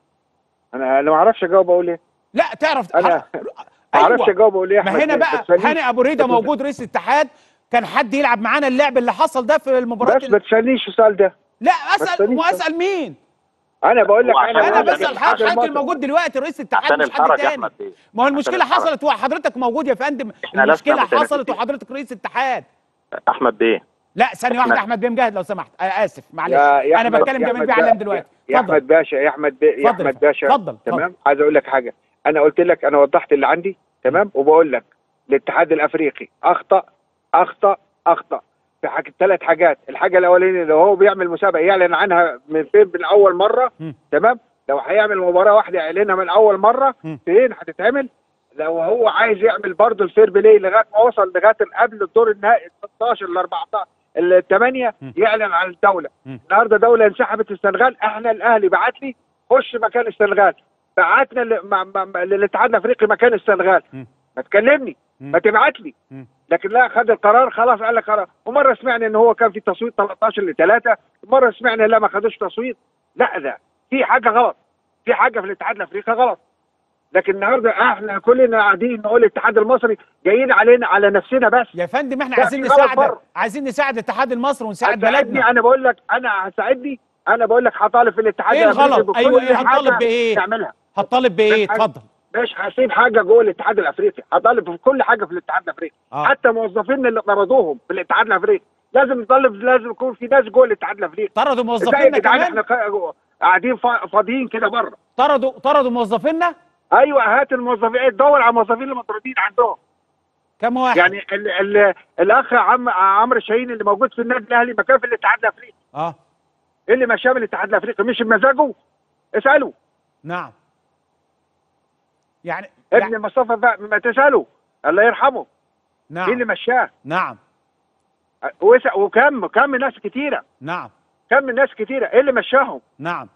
C: انا انا ما اعرفش اجاوب اقول ايه
A: لا تعرف
C: أنا
A: ح-
C: ما اعرفش
A: أيوة.
C: اجاوب اقول ايه يا
A: ما
C: أحمد
A: هنا
C: بيه.
A: بقى
C: ما تسألنيش.
A: هاني ابو ريده
C: بس-
A: موجود رئيس الاتحاد كان حد يلعب معانا اللعب اللي حصل ده في المباراه
C: بس ما تسالنيش السؤال ده
A: لا اسال
C: تسألنيش.
A: واسال مين
C: انا بقول لك
B: هو عشان
C: انا
A: انا
C: بقول لك
A: بسال
C: الاتحاد
A: حضرتك
C: المصري.
A: الموجود دلوقتي رئيس الاتحاد
B: عشان
A: مش حد
B: الحرج يا
A: تاني
B: احمد بيه
A: ما هو
B: عشان
A: المشكله
B: الحرج.
A: حصلت وحضرتك موجود يا فندم
B: إحنا لسنا
A: المشكله
B: متنافسين.
A: حصلت وحضرتك رئيس الاتحاد
B: احمد بيه
A: لا ثانيه واحده
B: إحنا-
A: احمد بيه مجاهد لو سمحت انا اسف معلش
C: يا يا
A: انا
C: أحمد-
A: بتكلم
C: يا
A: جمال
C: أحمد
A: بيه
C: با-
A: علام دلوقتي
C: يا
A: اتفضل
C: احمد باشا يا احمد بيه يا
A: اتفضل يا
C: احمد
A: فندم.
C: باشا
A: اتفضل،
C: تمام عايز اقول لك حاجه انا قلت لك انا وضحت اللي عندي تمام وبقول لك الاتحاد الافريقي اخطا اخطا اخطا في حاجة ثلاث حاجات الحاجه الاولانيه لو هو بيعمل مسابقه يعلن عنها من فين من اول مره
A: مم.
C: تمام لو هيعمل مباراه واحده يعلنها من اول مره
A: مم.
C: فين هتتعمل لو هو عايز يعمل برضه الفير بلاي لغايه ما وصل لغايه قبل الدور النهائي 16 ل 14 الثمانيه
A: مم.
C: يعلن عن الدوله
A: مم.
C: النهارده دوله انسحبت السنغال احنا الاهلي بعت لي خش مكان السنغال بعتنا ل- مع- مع- مع- للاتحاد الافريقي مكان السنغال
A: مم.
C: ما تكلمني
A: مم.
C: ما تبعت لي
A: مم.
C: لكن لا خد القرار خلاص قال لك قرار ومره سمعنا ان هو كان في تصويت 13 ل 3 مره سمعنا لا ما خدوش تصويت لا ده في حاجه غلط في حاجه في الاتحاد الافريقي غلط لكن النهارده احنا كلنا قاعدين نقول الاتحاد المصري جايين علينا على نفسنا بس
A: يا فندم احنا
C: لا،
A: عايزين
C: في غلط
A: نساعدك
C: بره.
A: عايزين نساعد الاتحاد المصري ونساعد
C: هتساعدني
A: بلدنا
C: انا بقول لك انا هساعدني انا بقول لك هطالب في الاتحاد
A: ايه
C: الأفريقي
A: الغلط؟
C: بكل
A: أيوة، إيه
C: حاجة
A: هنطالب بإيه؟
C: تعملها
A: هتطالب بايه
C: بس-
A: اتفضل
C: مش هسيب حاجه جوه الاتحاد الافريقي هطالب في كل حاجه في الاتحاد الافريقي
A: آه.
C: حتى موظفينا اللي طردوهم في الاتحاد الافريقي لازم نطالب لازم يكون في ناس جوه الاتحاد الافريقي
A: طردوا
C: ازاي يا
A: موظفينا
C: جدعان
A: كمان
C: احنا قا- قاعدين فا- فاضيين كده بره
A: طردوا طردوا موظفينا
C: ايوه هات الموظفين دور على الموظفين اللي مطرودين عندهم
A: كم واحد
C: يعني ال ال الاخ عم عمرو شاهين اللي موجود في النادي الاهلي ما كان في الاتحاد الافريقي
A: اه
C: ايه اللي مشاه من الاتحاد الافريقي مش بمزاجه اساله
A: نعم يعني,
C: ابن
A: يعني
C: مصطفى بقى ما تساله الله يرحمه ايه اللي
A: نعم
C: مشاه
A: نعم
C: واسأل- وكم كم ناس كتيره
A: نعم
C: كم ناس كتيره ايه اللي مشاهم
A: نعم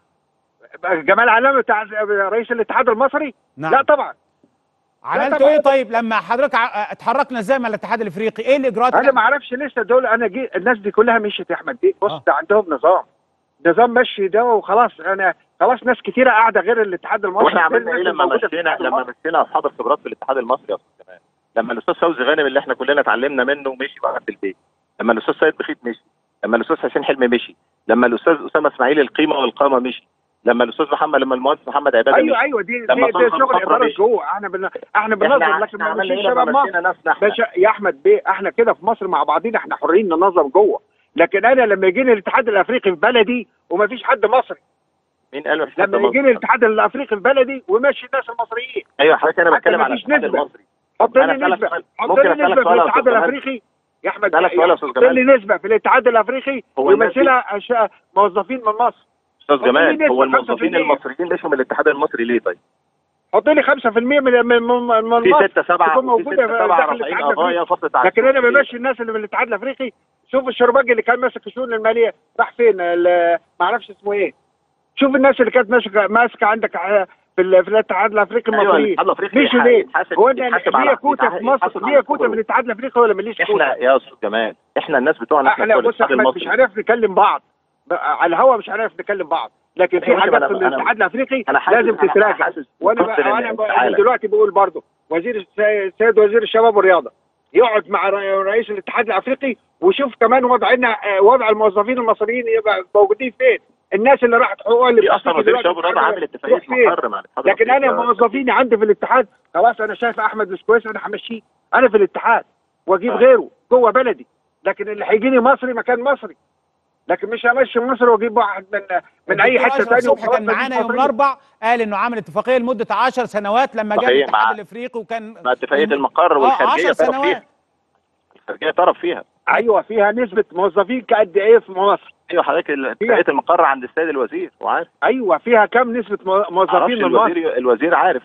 C: جمال علامه بتاع رئيس الاتحاد المصري
A: نعم.
C: لا طبعا
A: عملتوا
C: طبعا.
A: ايه طيب لما حضرتك ع- اتحركنا ازاي مع الاتحاد الافريقي ايه الاجراءات
C: انا
A: اللي-
C: ما اعرفش لسه دول انا جي الناس دي كلها مشيت يا احمد بيه بص
A: آه.
C: ده عندهم نظام نظام مشي ده وخلاص انا خلاص ناس كتيره قاعده غير الاتحاد المصري
B: واحنا
C: غير
B: عملنا ايه
C: الناس
B: لما
C: الموجودة في
B: مشينا
C: الاتحاد
B: لما
C: المصري.
B: مشينا اصحاب الخبرات في الاتحاد المصري يا استاذ كمان لما الاستاذ فوزي غانم اللي احنا كلنا اتعلمنا منه مشي وقعد في البيت لما الاستاذ سيد بخيت مشي لما الاستاذ حسين حلمي مشي لما الاستاذ اسامه اسماعيل القيمه والقامه مشي لما الاستاذ محمد لما المهندس محمد عباده
C: ايوه
B: مشي
C: ايوه دي دي,
B: لما
C: دي
B: صنع
C: شغل
B: الخطرة
C: اداره
B: مشي.
C: جوه احنا بن... احنا بننظم
B: احنا
C: لكن
B: احنا
C: ما
B: عملنا
C: نمشيش
B: ايه
C: شباب
B: لما
C: مصر
B: مشينا نفسنا احنا
C: ده ش- يا احمد بيه احنا كده في مصر مع بعضينا احنا حرين ننظم جوه لكن انا لما يجيني الاتحاد الافريقي في بلدي ومفيش حد مصري
B: مين قال مفيش حد
C: لما يجيني
B: مصري؟
C: الاتحاد الافريقي في بلدي وماشي الناس المصريين
B: ايوه حضرتك انا
C: حتى
B: بتكلم على
C: مفيش
B: الاتحاد
C: نسبة.
B: المصري
C: حط
B: أنا
C: لي
B: أسألك
C: نسبه
B: سؤال.
C: حط
B: ممكن
C: لي
B: أسألك
C: نسبه في
B: سؤال يا
C: الاتحاد
B: أستاذ جمال؟
C: الافريقي يا احمد
B: أسألك سؤال يا أستاذ
C: حط
B: جمال.
C: لي نسبه في الاتحاد الافريقي
B: هو الناس دي-
C: ويمثلها أش- موظفين من مصر
B: استاذ
C: حط لي
B: جمال
C: نسبة
B: هو الموظفين
C: 5%.
B: المصريين مشوا من الاتحاد المصري ليه طيب؟
C: حط لي 5% من من من, من
B: في
C: مصر
B: ستة سبعة
C: تكون
B: في
C: موجودة
B: ستة
C: في
B: سبعة
C: داخل
B: رافعين
C: الاتحاد
B: قضايا فصلت عن
C: لكن انا
B: السوق.
C: بمشي الناس اللي من الاتحاد الافريقي شوف الشرباجي اللي كان ماسك الشؤون الماليه راح فين ال- ما اعرفش اسمه ايه شوف الناس اللي كانت ماسكه ماسكه عندك ع- في, ال- في الاتحاد الافريقي
B: أيوة،
C: المصريين
B: الاتحاد الأفريقي
C: مشوا
B: يح-
C: ليه؟
B: يتحاسب-
C: هو انا
B: يتحاسب على-
C: ليا كوتا في
B: يتح-
C: مصر
B: يتحاسب على
C: ليا كوتا
B: كله.
C: في الاتحاد الافريقي ولا ماليش
B: احنا
C: كوتا؟
B: يا استاذ جمال احنا الناس بتوعنا
C: احنا
B: بتوع
C: بص يا
B: الاتحاد
C: احمد مش
B: المصري
C: هنعرف نكلم بعض بقى على الهوا مش هنعرف نكلم بعض لكن في
B: أيوة،
C: حاجات
B: أنا-
C: في
B: أنا-
C: الاتحاد الافريقي
B: أنا حاسس-
C: لازم
B: أنا
C: تتراجع
B: حاسس
C: وانا
B: بكتر
C: بقى
B: إن-
C: انا بقى
B: تعالى.
C: دلوقتي بقول برضه وزير الس- السيد وزير الشباب والرياضه يقعد مع ر- رئيس الاتحاد الافريقي وشوف كمان وضعنا آه، وضع الموظفين المصريين يبقى موجودين فين الناس اللي راحت حقوقها اللي
B: في اصلا
C: بتشتكي
B: وزير
C: دلوقتي
B: الشباب والرياضه
C: تروح
B: عامل اتفاقيه
C: فين؟
B: مقر مع الاتحاد
C: لكن انا
B: الأفريقي.
C: موظفيني عندي في الاتحاد خلاص انا شايف احمد مش كويس انا همشيه انا في الاتحاد واجيب
B: آه.
C: غيره جوه بلدي لكن اللي هيجيني مصري مكان مصري لكن مش همشي مصر واجيب واحد من من اي
A: الدكتور
C: حته
A: أشرف
C: ثانيه
A: صبحي كان معانا يوم الاربع قال انه عمل اتفاقيه لمده 10 سنوات لما جاء
B: صحيح،
A: الاتحاد
B: مع-
A: الافريقي وكان
B: مع اتفاقيه
A: من-
B: المقر
A: اه
B: والخارجيه
A: 10
B: طرف
A: سنوات
B: فيها الخارجيه طرف فيها
C: ايوه فيها نسبه موظفين قد ايه في مصر
B: ايوه حضرتك ال- اتفاقيه المقر عند السيد الوزير وعارف
C: ايوه فيها كم نسبه مو-
B: معرفش
C: موظفين من مصر
B: الوزير الوزير عارف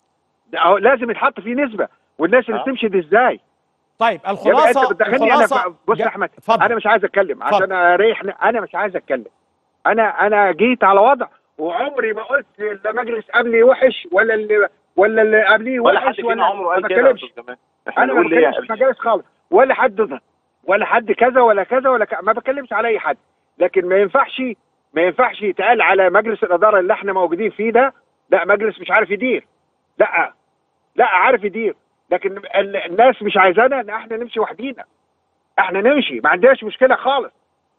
C: ده أهو لازم يتحط فيه نسبه والناس اللي
B: آه.
C: بتمشي دي ازاي
A: طيب
C: يا بقى
A: الخلاصه
C: انت بتدخلني انا
A: الخلاصه
C: ف- بص
A: جا-
C: يا احمد
A: اتفضل
C: انا مش عايز اتكلم
A: اتفضل.
C: عشان اريح انا مش عايز اتكلم انا انا جيت على وضع وعمري ما قلت لا مجلس قبلي وحش ولا اللي ولا اللي قبليه
B: ولا حد
C: وحش
B: فينا
C: ولا
B: عمره
C: ما
B: قال كده يا
C: بتكلمش
B: استاذ جمال احنا
C: انا ما
B: نقول ليه يا
C: بتكلمش في
B: قبل
C: مجالس خالص ولا حد ضد ولا حد كذا ولا كذا ولا ك... ما بتكلمش على اي حد لكن ما ينفعش ما ينفعش يتقال على مجلس الاداره اللي احنا موجودين فيه ده لا مجلس مش عارف يدير لا لا عارف يدير لكن ال- الناس مش عايزانا ان احنا نمشي وحدينا احنا نمشي ما عندناش مشكله خالص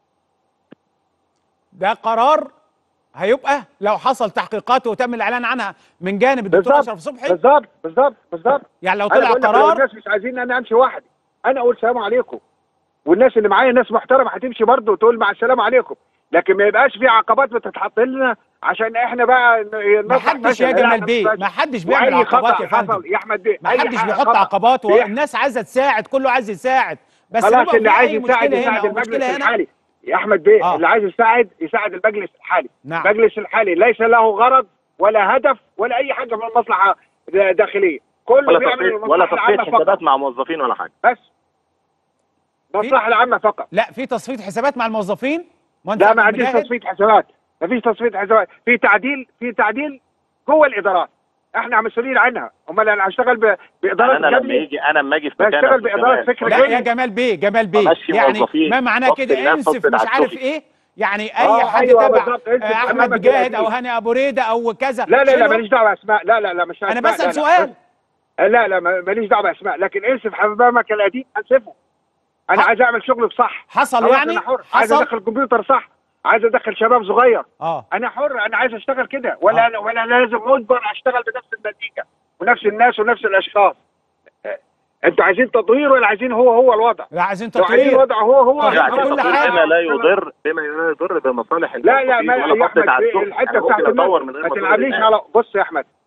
A: ده قرار هيبقى لو حصل تحقيقات وتم الاعلان عنها من جانب الدكتور
C: بالظبط
A: اشرف صبحي
C: بالظبط بالظبط بالظبط
A: يعني لو
C: انا
A: طلع
C: بقول لك لو
A: قرار
C: الناس مش عايزين ان انا امشي وحدي انا اقول سلام عليكم والناس اللي معايا ناس محترمه هتمشي برضه وتقول مع السلامه عليكم لكن ما يبقاش في عقبات بتتحط لنا عشان احنا بقى ن-
A: ما
C: نطلع
A: حدش
C: فشل.
A: يا
C: لا،
A: جمال
C: ما
A: بيه
C: فيهاش.
A: ما حدش بيعمل
C: واي
A: عقبات
C: خطا
A: يا فندم
C: حصل يا احمد بيه
A: ما
C: أي
A: حدش
C: ح-
A: بيحط
C: خطأ
A: عقبات
C: بيحصل.
A: والناس عايزه تساعد كله عايز يساعد بس
C: خلاص
A: بيبقى
C: اللي
A: في
C: عايز
A: أي
C: يساعد
A: مشكلة هنا
C: يساعد
A: أو
C: المجلس
A: مشكلة هنا
C: الحالي يا احمد بيه
A: آه.
C: اللي عايز يساعد يساعد المجلس الحالي
A: نعم.
C: المجلس الحالي ليس له غرض ولا هدف ولا اي حاجه من المصلحه داخليه كله
B: ولا
C: بيعمل
B: تصفيه ولا
C: المصلحه
B: تصفيه
C: العامه فقط
B: حسابات مع موظفين ولا حاجه
C: بس المصلحه العامه فقط
A: لا في تصفيه حسابات مع الموظفين مهندس
C: لا
A: أحمد
C: ما عنديش
A: مجاهد؟
C: تصفيه حسابات ما فيش تصفيه حسابات في تعديل في تعديل جوه الادارات احنا مسؤولين عنها امال انا هشتغل ب- باداره
B: انا لما
C: الجبلي
B: يجي انا لما اجي في مكان
C: بشتغل
B: أستاذ
C: بإدارة
B: جمال،
C: فكر
A: لا
C: جميل.
A: يا جمال بيه جمال بيه
B: أمشي
A: يعني
B: موظفين.
A: ما معناه
B: وقت
A: كده
B: الناس
A: انسف
B: تصفي
A: مش
B: على
A: عارف
B: الشغل.
A: ايه يعني اي
C: آه،
A: حد
C: أيوة
A: تبع
C: بالظبط، انسف
A: آه، احمد
C: أمامك
A: مجاهد او
C: الأكيد.
A: هاني ابو ريده او كذا
C: لا لا لا
A: شيلهم.
C: ماليش دعوه اسماء لا لا لا مش
A: انا
C: أسماء،
A: بسال
C: لا، لا.
A: سؤال
C: لا لا ما- ماليش دعوه اسماء لكن انسف حمامك القديم انسفه انا
A: ح-
C: عايز اعمل شغل صح
A: حصل
C: خلاص
A: يعني
C: انا حر عايز
A: حصل
C: ادخل كمبيوتر صح عايز ادخل شباب صغير
A: اه
C: انا حر انا عايز اشتغل كده ولا
A: آه.
C: ولا لازم مجبر اشتغل بنفس النتيجه ونفس الناس ونفس الاشخاص آه، انتوا عايزين تطوير ولا عايزين هو هو الوضع
A: لا عايزين
C: لو عايزين
A: تطوير
C: الوضع هو هو
A: طيب،
B: يعني
A: كل
B: تطوير
A: حاجة.
B: بما لا يضر بما لا يضر بمصالح
C: لا لا
B: الموظفين
C: ما
B: ولا
C: يا
B: فصل
C: احمد
B: تعسف.
C: الحته
B: أنا
C: بتاعت
B: ممكن
C: الناس
B: ادور من غير
C: ما
B: ما أدور
C: تلعبليش
B: الناس.
C: على بص يا احمد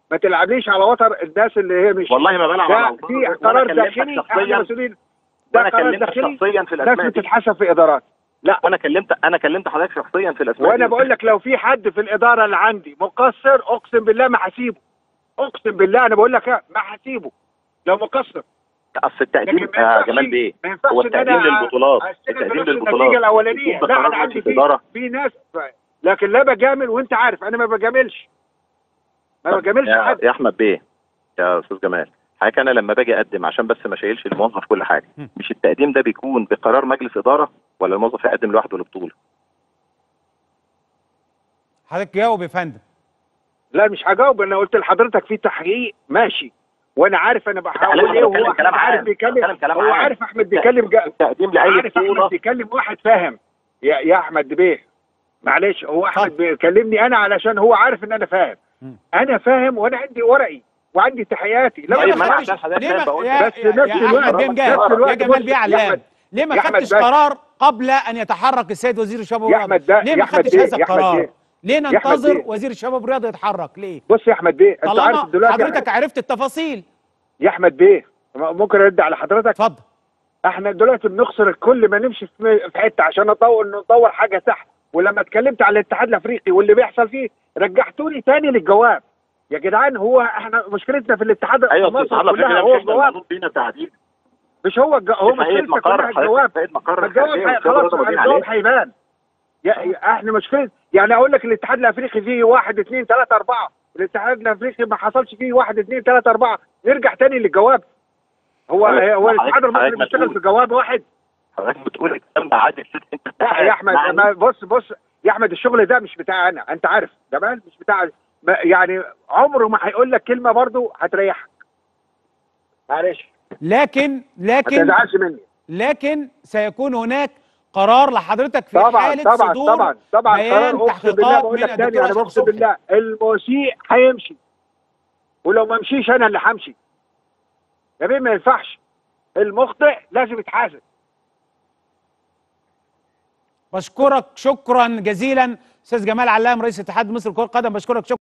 C: ما تلعبليش على وتر الناس اللي هي مش
B: والله ما بلعب على
C: ده
B: أوتار.
C: في
B: وأنا
C: قرار
B: كلمتك
C: داخلي احنا
B: شخصيا
C: مسؤولين ده
B: وانا
C: قرار
B: كلمتك
C: داخلي
B: شخصيا في
C: ناس
B: الاسماء دي
C: بتتحاسب في ادارات لا
B: وانا كلمت انا كلمت حضرتك شخصيا في الاسماء
C: وانا
B: دي.
C: بقول لك لو في حد في الاداره اللي عندي مقصر اقسم بالله ما هسيبه اقسم بالله انا بقول لك إيه، ما هسيبه لو مقصر
B: اصل التقديم
C: لكن ما
B: يا
C: ينفعش-
B: جمال بيه
C: ما ينفعش
B: هو
C: إن
B: التقديم
C: أنا
B: للبطولات
C: أشتغل
B: التقديم
C: بنفس
B: للبطولات
C: النتيجه الاولانيه
B: يكون
C: لا
B: بقرار
C: انا عندي
B: مجلس
C: في
B: إدارة.
C: في ناس لكن لا بجامل وانت عارف انا ما بجاملش ما بجاملش
B: يا,
C: حد
B: يا احمد بيه يا استاذ جمال حضرتك انا لما باجي اقدم عشان بس ما شايلش الموظف كل حاجه
A: م.
B: مش التقديم ده بيكون بقرار مجلس اداره ولا الموظف يقدم لوحده للبطوله
A: حضرتك جاوب يا فندم
C: لا مش هجاوب انا قلت لحضرتك في تحقيق ماشي وانا عارف انا
B: لا،
C: بحاول
B: أنا
C: ايه
B: بتكلم
C: وهو
B: كلام
C: احمد عارف
B: عام.
C: بيتكلم
B: بتكلم كلام
C: هو
B: عام.
C: عارف احمد بيتكلم جا...
B: التقديم لاي
C: عارف احمد
B: بطوله
C: بيكلم واحد فاهم يا يا احمد بيه معلش هو احمد
A: اتفضل.
C: بيكلمني انا علشان هو عارف ان انا فاهم
A: مم.
C: انا فاهم وانا عندي ورقي وعندي تحياتي لا
A: ليه
B: طيب،
A: ما
B: ما أنا
A: خدتش
B: عشان حضرتك
A: ليه
B: شايف
A: ما
B: بقول
A: يا,
C: بس
A: يا,
C: نفس
A: يا
C: الوقت-
A: احمد بيه
C: نفس
A: مجاهد
C: الوقت
A: يا جمال
C: بص،
A: بيه
C: يا
A: علام
C: أحمد-
A: ليه ما
C: يا أحمد
A: خدتش
C: باشا.
A: قرار قبل ان يتحرك السيد وزير الشباب
C: يا
A: والرياضه
C: أحمد ده-
A: ليه
C: يا
A: ما
C: أحمد
A: خدتش
C: بيه،
A: هذا
C: يا أحمد
A: القرار
C: بيه.
A: ليه
C: أحمد
A: ننتظر
C: بيه.
A: وزير الشباب والرياضه يتحرك ليه
C: بص يا احمد بيه انت عارف
A: طالما
C: دلوقتي
A: حضرتك عرفت التفاصيل
C: يا احمد بيه ممكن ارد على حضرتك
A: اتفضل
C: احنا دلوقتي بنخسر الكل ما نمشي في في حته عشان نطور نطور حاجه صح ولما اتكلمت على الاتحاد الافريقي واللي بيحصل فيه رجعتوني تاني للجواب يا جدعان هو احنا مشكلتنا في الاتحاد
B: ايوه
C: في مصر
B: سبحان الله
C: كلها
B: فكره
C: هو
B: مش
C: الجواب
B: المفروض فينا تعديل
C: مش هو الج... هو
B: فايد
C: مشكلتنا
B: مقر
C: كلها الجواب
B: فايد مقر
C: ما الجواب
B: الخارجية
C: هي-
B: والشباب
C: خلاص
B: والرياضة
C: الجواب
B: عليه.
C: هيبان يا يا- احنا مشكله يعني اقول لك الاتحاد الافريقي فيه واحد اثنين ثلاثه اربعه الاتحاد الافريقي ما حصلش فيه واحد اثنين ثلاثه اربعه نرجع تاني للجواب هو
B: حضرتك-
C: هو الاتحاد
B: حضرتك
C: المصري
B: مسؤول.
C: بيشتغل في جواب واحد
B: حضرتك بتقول الكلام ده عادي انت
C: لا يا احمد
B: معني.
C: ما بص بص يا احمد الشغل ده مش بتاعي انا انت عارف جمال مش بتاع ما- يعني عمره ما هيقول لك كلمه برضو هتريحك معلش
A: لكن
C: ما
A: لكن
C: تزعلش مني
A: لكن سيكون هناك قرار لحضرتك في
C: طبعا
A: حاله
C: طبعا
A: صدور
C: طبعا طبعا
A: بيان
C: قرار اقسم بالله
A: تحقيقات
C: بقول
A: من
C: لك تاني
A: الدكتور
C: انا
A: أشرف
C: بقسم
A: صبحي.
C: بالله المسيء هيمشي ولو ما مشيش انا اللي همشي يا بيه ما ينفعش المخطئ لازم يتحاسب
A: بشكرك شكرا جزيلا استاذ جمال علام رئيس اتحاد مصر لكره القدم بشكرك شكرا